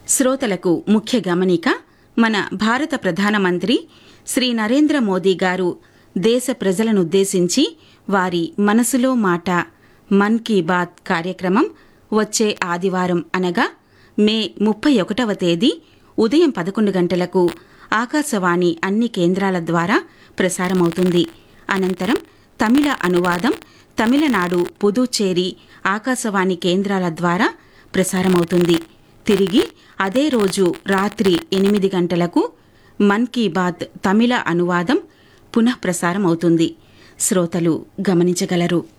శ్రోతలకు ముఖ్య గమనిక మన భారత ప్రధానమంత్రి శ్రీ నరేంద్ర మోదీ గారు దేశ ప్రజలనుద్దేశించి వారి మనసులో మాట మన్ కీ బాత్ కార్యక్రమం వచ్చే ఆదివారం అనగా మే ముప్పై ఒకటవ తేదీ ఉదయం పదకొండు గంటలకు ఆకాశవాణి అన్ని కేంద్రాల ద్వారా ప్రసారమవుతుంది అనంతరం తమిళ అనువాదం తమిళనాడు పుదుచ్చేరి ఆకాశవాణి కేంద్రాల ద్వారా ప్రసారమవుతుంది తిరిగి అదే రోజు రాత్రి ఎనిమిది గంటలకు మన్ కీ బాత్ తమిళ అనువాదం పునః ప్రసారం అవుతుంది శ్రోతలు గమనించగలరు